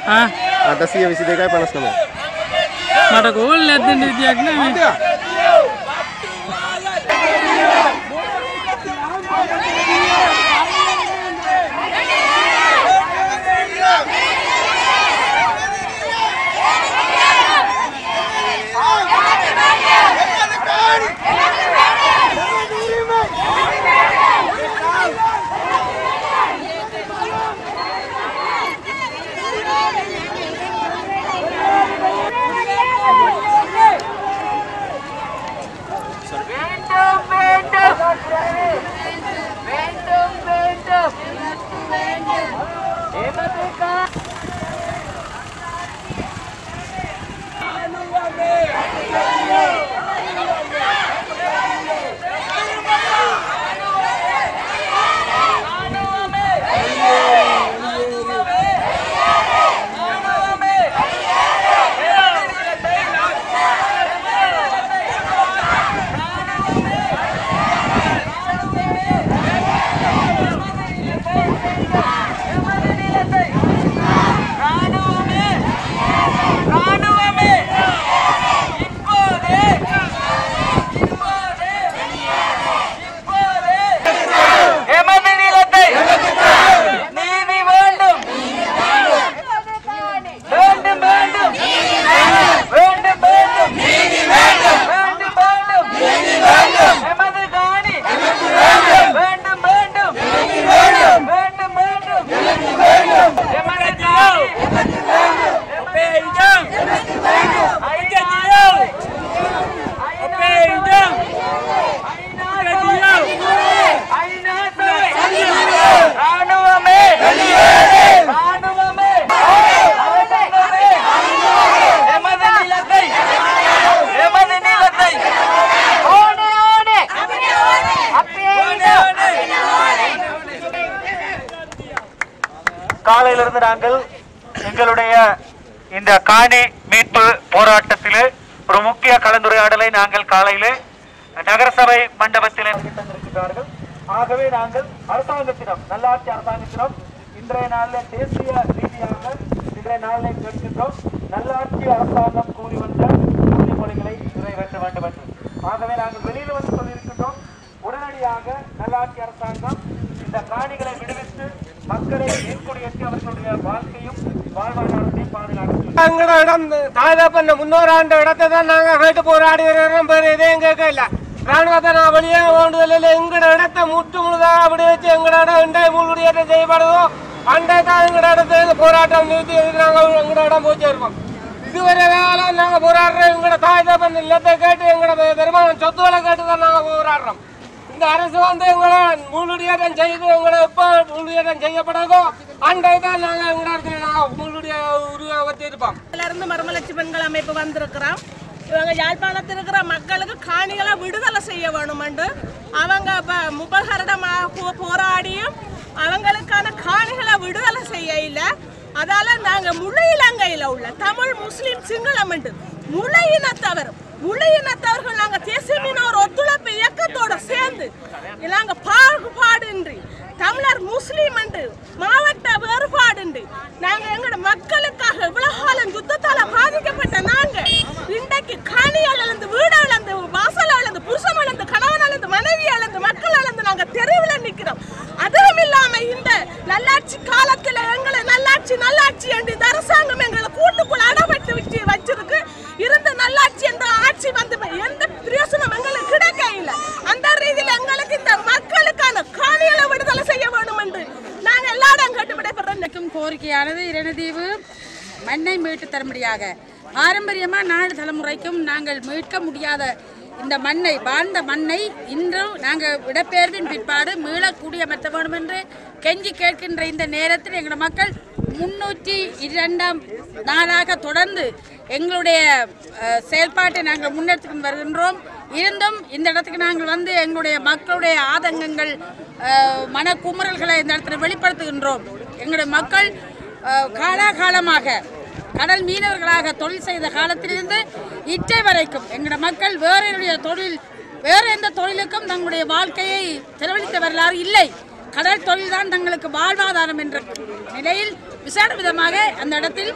हा आता सीएमसी दे काय पन्नास नंबर मला गोल लेते दियाक ना मी வேண்டும் வேண்டும் வேண்டும் வேண்டும் எமது கா- ராணுவமே ராணுவமே இப்போதே இப்போதே இப்போதே எமது நிலத்தை நீதி வேண்டும் வேண்டும் வேண்டும் வேண்டும் வேண்டும் நீதி வேண்டும் வேண்டும் வேண்டும் நீதி வேண்டும் எமது காணி வேண்டும் வேண்டும் வேண்டும் நீதி வேண்டும் வேண்டும் வேண்டும் நீதி வேண்டும் எமது காணி Opeydim. Ayıcacıyım. Opeydim. ராணுவமே ராணுவமே அரசாங்கமே எமது நிலத்தை எமது நிலத்தை ஓடு ஓடு காலையிலிருந்து நாங்கள் எங்களுடைய இந்த காணி மீட்பு போராட்டத்திலே ஒரு முக்கிய கலந்துரையாடலை நாங்கள் காலையிலே நகரசபை மண்டபத்திலே நடத்தியிருக்கிறார்கள் ஆகவே நாங்கள் அரசாங்கத்திடம் நல்லாட்சி அரசாங்கத்திடம் இன்றைய நாளில் தேசிய ரீதியாக இன்றைய நாளில் கேட்கின்றோம் நல்லாட்சி அரசாங்கம் கூறி வந்த உறுதிமொழிகளை நிறைவேற்ற வேண்டும் என்று ஆகவே நாங்கள் வெளியில் வந்து சொல்லியிருக்கின்றோம் உடனடியாக நல்லாட்சி அரசாங்கம் இந்த காணிகளை விடுவித்து மக்களை மேற்கொடியேற்றி அவர்களுடைய வாழ்க்கையும் வாழ்வாதாரத்தையும் பாதுகாக்கும் எங்களோட இடம் தாதாப்பண்ண முன்னோராண்ட இடத்தை தான் நாங்க கேட்டு போராடி வருகிறோம் வேறு எதையும் கேட்க இல்ல ராணுவத்தை நான் வெளியே வேண்டுதல் இல்லை எங்களோட இடத்தை முற்று முழுதாக அப்படி வச்சு எங்களோட இண்டை முழுடியேற்றம் செய்யப்படுதோ அண்டை தான் எங்களோட இடத்துல இருந்து போராட்டம் நிறுத்தி எதுக்கு நாங்க எங்களோட இடம் போச்சு இருப்போம் இதுவரை வேலை நாங்க போராடுறோம் எங்களோட தாய் தப்பன் இல்லத்தை கேட்டு எங்களோட பெருமானம் சொத்துக்களை கேட்டு தான் நாங்க போராடுறோம் இந்த அரசு வந்து எங்களை முழுடியேற்றம் செய்து எங்களை எப்போ முழுடியேற்றம் செய்யப்படாதோ அண்டை தான் நாங்க எங்களோட இடத்துல நாங்க முழுடைய உருவ வச்சிருப்போம் இருந்து மறுமலர்ச்சி பெண்கள் அமைப்பு வந்திருக்கிறோம் இவங்க யாழ்ப்பாணத்தில் இருக்கிற மக்களுக்கு காணிகளை விடுதலை செய்ய வேணுமென்று அவங்க இப்போ முப்பகரிடமாக போ போராடியும் அவங்களுக்கான காணிகளை விடுதலை செய்ய இல்லை அதால நாங்க முழு இலங்கையில உள்ள தமிழ் முஸ்லிம் சிங்களம் என்று முழு இனத்தவர் முழு இனத்தவர்கள் நாங்க தேசிய மீனவர் ஒத்துழைப்பு இயக்கத்தோட சேர்ந்து நாங்க பாகுபாடின்றி தமிழர் முஸ்லீம் என்று மாவட்ட வேறுபாடுண்டு நாங்க எங்களோட மக்களுக்காக இவ்வளவு காலம் யுத்தத்தால பாதிக்கப்பட்ட நாங்க இன்றைக்கு காணி இழந்து வீடு இழந்து வாசல் இழந்து புருஷன் இழந்து கணவன் இழந்து மனைவி இழந்து மக்கள் இழந்து நாங்க தெருவில் நிக்கிறோம் அதுவும் இல்லாம இந்த நல்லாட்சி காலத்துல எங்களை நல்லாட்சி நல்லாட்சி என்று இந்த அரசாங்கம் எங்களை கூட்டுக்குள்ள அடப்பட்டு வச்சு வச்சிருக்கு இருந்த நல்லாட்சி என்ற ஆட்சி வந்து எந்த பிரயோசனம் எங்களுக்கு கிடைக்க இல்லை அந்த ரீதியில் எங்களுக்கு இந்த மக்களுக்கான காணிகளை விடுதலை செய்ய வேண்டும் என்று நாங்க எல்லாரும் கேட்டு விடைபெறோம் வைக்கும் கோரிக்கையானது இரணுதீவு மண்ணை மீட்டு தரும்படியாக பாரம்பரியமாக நாடு தலைமுறைக்கும் நாங்கள் மீட்க முடியாத இந்த மண்ணை வாழ்ந்த மண்ணை இன்றும் நாங்கள் இடப்பெயர்வின் பிற்பாடு மீளக்கூடிய மற்ற வேண்டும் என்று கெஞ்சி கேட்கின்ற இந்த நேரத்தில் எங்கள் மக்கள் முன்னூற்றி இரண்டாம் நாளாக தொடர்ந்து எங்களுடைய அஹ், செயல்பாட்டை நாங்கள் முன்னெடுத்துக்கொண்டு வருகின்றோம் இருந்தும் இந்த இடத்துக்கு நாங்கள் வந்து எங்களுடைய மக்களுடைய ஆதங்கங்கள் அஹ், மனக்குமுறல்களை இந்த இடத்துல வெளிப்படுத்துகின்றோம் எங்களுடைய மக்கள் அஹ், காலாகாலமாக கடல் மீனவர்களாக தொழில் செய்த காலத்திலிருந்து இற்றை வரைக்கும் எங்களுடைய மக்கள் வேற என்னுடைய தொழில் வேற எந்த தொழிலுக்கும் தங்களுடைய வாழ்க்கையை செலவழித்த வரலாறு இல்லை கடல் தொழில் தான் தங்களுக்கு வாழ்வாதாரம் என்ற நிலையில் விசேட விதமாக அந்த இடத்தில்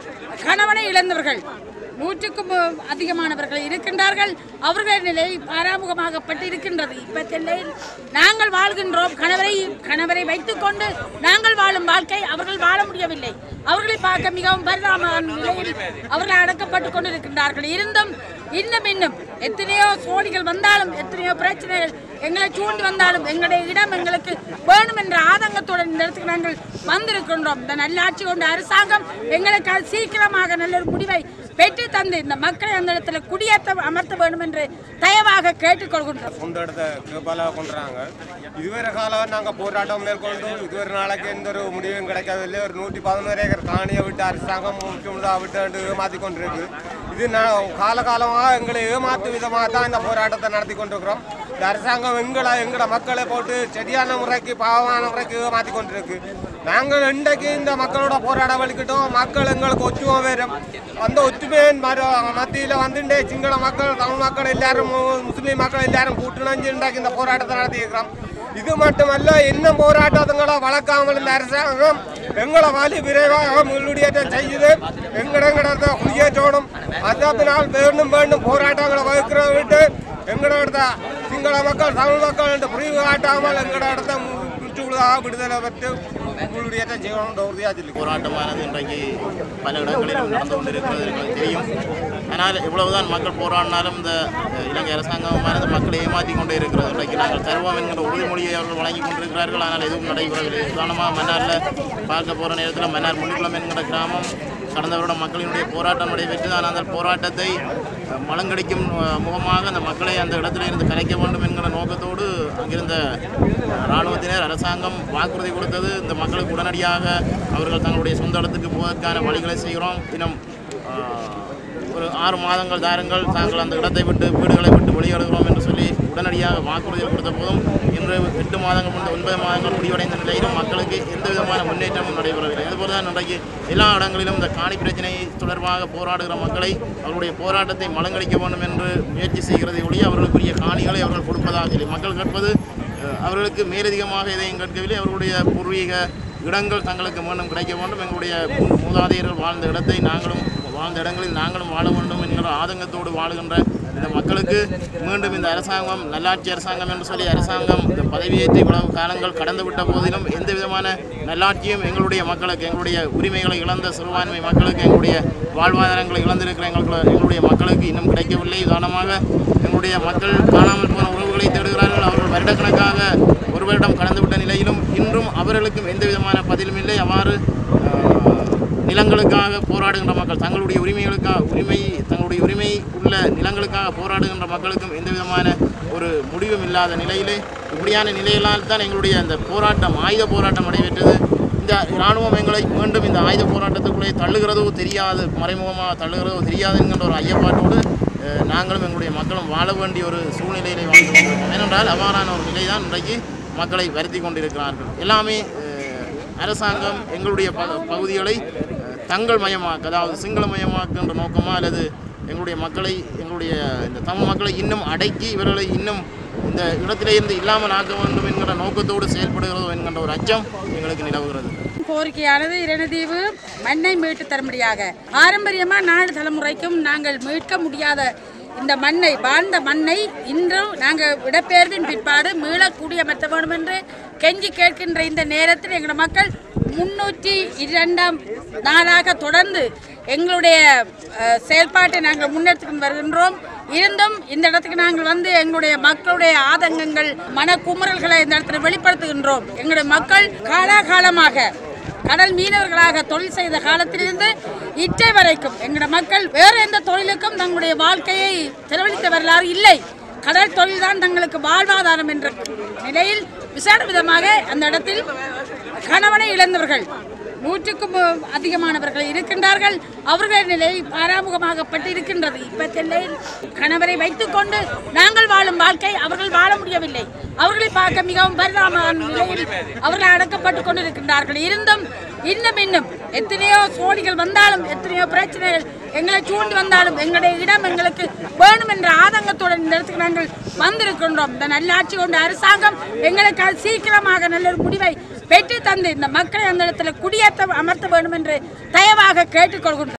கணவனை இழந்தவர்கள் நூற்றுக்கும் அஹ், அதிகமானவர்கள் இருக்கின்றார்கள் அவர்கள் நிலை பாராமுகமாகப்பட்டு இருக்கின்றது இப்பத்திலே நாங்கள் வாழ்கின்றோம் கணவரை கணவரை வைத்துக்கொண்டு நாங்கள் வாழும் வாழ்க்கை அவர்கள் வாழ முடியவில்லை அவர்களை பார்க்க மிகவும் பரிதாபமான நிலையில் அவர்கள் அடக்கப்பட்டுக் கொண்டிருக்கின்றார்கள் இருந்தும் இன்னும் இன்னும் எத்தனையோ சோழிகள் வந்தாலும் எத்தனையோ பிரச்சனைகள் எங்களை சூண்டி வந்தாலும் எங்களுடைய இடம் எங்களுக்கு வேணும் என்ற ஆதங்கத்துடன் இந்த இடத்துக்கு நாங்கள் வந்திருக்கின்றோம் இந்த நல்லாட்சி கொண்ட அரசாங்கம் எங்களுக்கு அது சீக்கிரமாக நல்ல ஒரு முடிவை பெற்று தந்து இந்த மக்களை அந்த இடத்துல குடியேற்ற அமர்த்த வேண்டும் என்று தயவாக கேட்டுக்கொள்கின்றோம் சொந்த இடத்த கேப்பால கொண்டுறாங்க இதுவரை காலம் நாங்கள் போராட்டம் மேற்கொண்டு இதுவரை நாளைக்கு எந்த ஒரு முடிவும் கிடைக்கவில்லை ஒரு நூற்றி பதினோரு ஏக்கர் காணியை விட்டு அரசாங்கம் முற்றுமுழுதாக விட்டு ஏமாற்றி கொண்டிருக்கு இது நான் காலகாலமாக எங்களை ஏமாத்து விதமாக தான் இந்த போராட்டத்தை நடத்தி கொண்டிருக்கிறோம் இந்த அரசாங்கம் எங்களை எங்களோட மக்களை போட்டு சரியான முறைக்கு பாவமான முறைக்கு ஏமாற்றி கொண்டிருக்கு நாங்கள் இன்றைக்கு இந்த மக்களோட போராட வலிக்கிட்டோம் மக்கள் எங்களுக்கு ஒற்றுமை வரும் அந்த ஒற்றுமையின் மத்தியில் வந்துட்டு சிங்கள மக்கள் தமிழ் மக்கள் எல்லாரும் மு- முஸ்லீம் மக்கள் எல்லாரும் கூட்டுணஞ்சு இன்றைக்கு இந்த போராட்டத்தை நடத்தியிருக்கிறோம் இது மட்டுமல்ல இன்னும் போராட்டத்துங்களை வளர்க்காமல் இந்த அரசாங்கம் எங்களை வழி விரைவாக முள்ளுடியேற்றம் செய்யுது எங்கட எங்கட குடியேற்றணும் அதனால் வேண்டும் வேண்டும் போராட்டங்களை வகுக்கிறத விட்டு எங்கட இடத்த சிங்கள மக்கள் தமிழ் மக்கள் என்று புரிவு காட்டாமல் எங்கட இடத்த முற்றுமுழுதாக விடுதலை பெற்று முள்ளுடியேற்றம் செய்யணும் உறுதியாக சொல்லி போராட்டமானது இன்றைக்கு பல இடங்களிலும் நடந்து கொண்டிருக்கிறது எங்களுக்கு தெரியும் ஆனால் இவ்வளவுதான் மக்கள் போராடினாலும் இந்த அஹ், இலங்கை அரசாங்கமானது மக்களை ஏமாற்றி கொண்டே இருக்கிறது இன்றைக்கு நாங்கள் தருவோம் என்கிற உறுதிமொழியை அவர்கள் வழங்கி கொண்டிருக்கிறார்கள் ஆனால் எதுவும் நடைபெறவில்லை உதாரணமாக மன்னாரில் பார்க்க போகிற நேரத்தில் மன்னார் முன்னிக்குளம் என்கிற கிராமம் கடந்த வருடம் மக்களினுடைய போராட்டம் நடைபெற்றது ஆனால் அந்த போராட்டத்தை அஹ், மலங்கடிக்கும் அஹ், முகமாக அந்த மக்களை அந்த இடத்துல இருந்து கலைக்க வேண்டும் என்கிற நோக்கத்தோடு அங்கிருந்த அஹ், இராணுவத்தினர் அரசாங்கம் வாக்குறுதி கொடுத்தது இந்த மக்களுக்கு உடனடியாக அவர்கள் தங்களுடைய சொந்த இடத்துக்கு போவதற்கான வழிகளை செய்கிறோம் இன்னும் அஹ், ஒரு ஆறு மாதங்கள் தாருங்கள் தாங்கள் அந்த இடத்தை விட்டு வீடுகளை விட்டு வெளியேறுகிறோம் என்று சொல்லி உடனடியாக வாக்குறுதிகள் கொடுத்த போதும் இன்று எட்டு மாதங்கள் முடிந்த ஒன்பது மாதங்கள் முடிவடைந்த நிலையிலும் மக்களுக்கு எந்த விதமான முன்னேற்றமும் நடைபெறவில்லை அதுபோல தான் இன்றைக்கு எல்லா இடங்களிலும் இந்த காணி பிரச்சனை தொடர்பாக போராடுகிற மக்களை அவருடைய போராட்டத்தை மலங்கடிக்க வேண்டும் என்று முயற்சி செய்கிறதை ஒழிய அவர்களுக்குரிய காணிகளை அவர்கள் கொடுப்பதாக இல்லை மக்கள் கேட்பது அஹ், அவர்களுக்கு மேலதிகமாக எதையும் கேட்கவில்லை அவர்களுடைய பூர்வீக இடங்கள் தங்களுக்கு மீண்டும் கிடைக்க வேண்டும் எங்களுடைய மூ- மூதாதையர்கள் வாழ்ந்த இடத்தை நாங்களும் வாழ்ந்த இடங்களில் நாங்களும் வாழ வேண்டும் என்கிற ஆதங்கத்தோடு வாழுகின்ற இந்த மக்களுக்கு மீண்டும் இந்த அரசாங்கம் நல்லாட்சி அரசாங்கம் என்று சொல்லி அரசாங்கம் இந்த பதவியேற்ற இவ்வளவு காலங்கள் கடந்து விட்ட போதிலும் எந்த விதமான நல்லாட்சியும் எங்களுடைய மக்களுக்கு எங்களுடைய உரிமைகளை இழந்த சிறுபான்மை மக்களுக்கு எங்களுடைய வாழ்வாதாரங்களை இழந்திருக்கிற எங்களுக்கு எங்களுடைய மக்களுக்கு இன்னும் கிடைக்கவில்லை உதாரணமாக எங்களுடைய மக்கள் காணாமல் போன உறவுகளை தேடுகிறார்கள் அவர்கள் வருடக்கணக்காக ஒரு வருடம் கடந்துவிட்ட நிலையிலும் இன்றும் அவர்களுக்கும் எந்த விதமான பதிலும் இல்லை அவ்வாறு ஆஹ், நிலங்களுக்காக போராடுகின்ற மக்கள் தங்களுடைய உரிமைகளுக்காக உரிமை தங்களுடைய உரிமை உள்ள நிலங்களுக்காக போராடுகின்ற மக்களுக்கும் எந்த விதமான ஒரு முடிவும் இல்லாத நிலையிலே இப்படியான நிலையிலால் தான் எங்களுடைய அந்த போராட்டம் ஆயுத போராட்டம் நடைபெற்றது இந்த இராணுவம் எங்களை மீண்டும் இந்த ஆயுத போராட்டத்துக்குள்ளே தள்ளுகிறதோ தெரியாது மறைமுகமாக தள்ளுகிறதோ தெரியாது என்கின்ற ஒரு ஐயப்பாட்டோடு அஹ், நாங்களும் எங்களுடைய மக்களும் வாழ வேண்டிய ஒரு சூழ்நிலையிலே வாழ்ந்து கொண்டிருக்கிறோம் ஏனென்றால் அவ்வாறான ஒரு நிலை தான் இன்றைக்கு மக்களை வருத்தி கொண்டிருக்கிறார்கள் எல்லாமே அஹ், அரசாங்கம் எங்களுடைய ப பகுதிகளை அஹ், தங்கள் மயமாக்க அதாவது சிங்கள மயமாக்குன்ற நோக்கமா அல்லது எங்களுடைய மக்களை எங்களுடைய இந்த தமிழ் மக்களை இன்னும் அடக்கி இவர்களை இன்னும் இந்த இடத்திலே இருந்து இல்லாமல் ஆக்க வேண்டும் என்கிற நோக்கத்தோடு செயல்படுகிறதோ என்கின்ற ஒரு அச்சம் எங்களுக்கு நிலவுகிறது கோரிக்கையானது இரணதீவு மண்ணை மீட்டு தரும்படியாக பாரம்பரியமா நாடு தலைமுறைக்கும் நாங்கள் மீட்க முடியாத இந்த மண்ணை வாழ்ந்த மண்ணை இன்றும் நாங்கள் இடப்பெயர்வின் பிற்பாடு மீளக்கூடியமர்த்த வேண்டும் என்று கெஞ்சி கேட்கின்ற இந்த நேரத்தில் எங்கள் மக்கள் முன்னூற்றி இரண்டாம் நாளாக தொடர்ந்து எங்களுடைய அஹ், செயல்பாட்டை நாங்கள் முன்னெடுத்துக்கு வருகின்றோம் இருந்தும் இந்த இடத்துக்கு நாங்கள் வந்து எங்களுடைய மக்களுடைய ஆதங்கங்கள் மனக்குமுறல்களை இந்த இடத்துல வெளிப்படுத்துகின்றோம் எங்களுடைய மக்கள் காலாகாலமாக கடல் மீனவர்களாக தொழில் செய்த காலத்திலிருந்து இற்றை வரைக்கும் எங்களுடைய மக்கள் வேறு எந்த தொழிலுக்கும் தங்களுடைய வாழ்க்கையை செலவழித்த வரலாறு இல்லை கடல் தொழில் தான் தங்களுக்கு வாழ்வாதாரம் என்ற நிலையில் விசேட விதமாக அந்த இடத்தில் கணவனை இழந்தவர்கள் நூற்றுக்கும் அதிகமானவர்கள் இருக்கின்றார்கள் அவர்கள் நிலை பாராமுகமாகப்பட்டு இருக்கின்றது இப்பத்திலே கணவரை வைத்துக்கொண்டு நாங்கள் வாழும் வாழ்க்கை அவர்கள் வாழ முடியவில்லை அவர்களை பார்க்க மிகவும் பரிதாபமான நிலையில் அவர்கள் அடக்கப்பட்டு கொண்டிருக்கின்றார்கள் இருந்தும் இன்னும் இன்னும் எத்தனையோ சோழிகள் வந்தாலும் எத்தனையோ பிரச்சனைகள் எங்களை சூண்டி வந்தாலும் எங்களுடைய இடம் எங்களுக்கு வேணும் என்ற ஆதங்கம் ஆதங்கத்துடன் இந்த இடத்துக்கு நாங்கள் வந்திருக்கின்றோம் இந்த நல்லாட்சி கொண்ட அரசாங்கம் எங்களுக்கு அது சீக்கிரமாக நல்ல ஒரு முடிவை பெற்று தந்து இந்த மக்களை அந்த இடத்துல குடியேற்ற அமர்த்த வேண்டும் என்று தயவாக கேட்டுக்கொள்கின்றோம்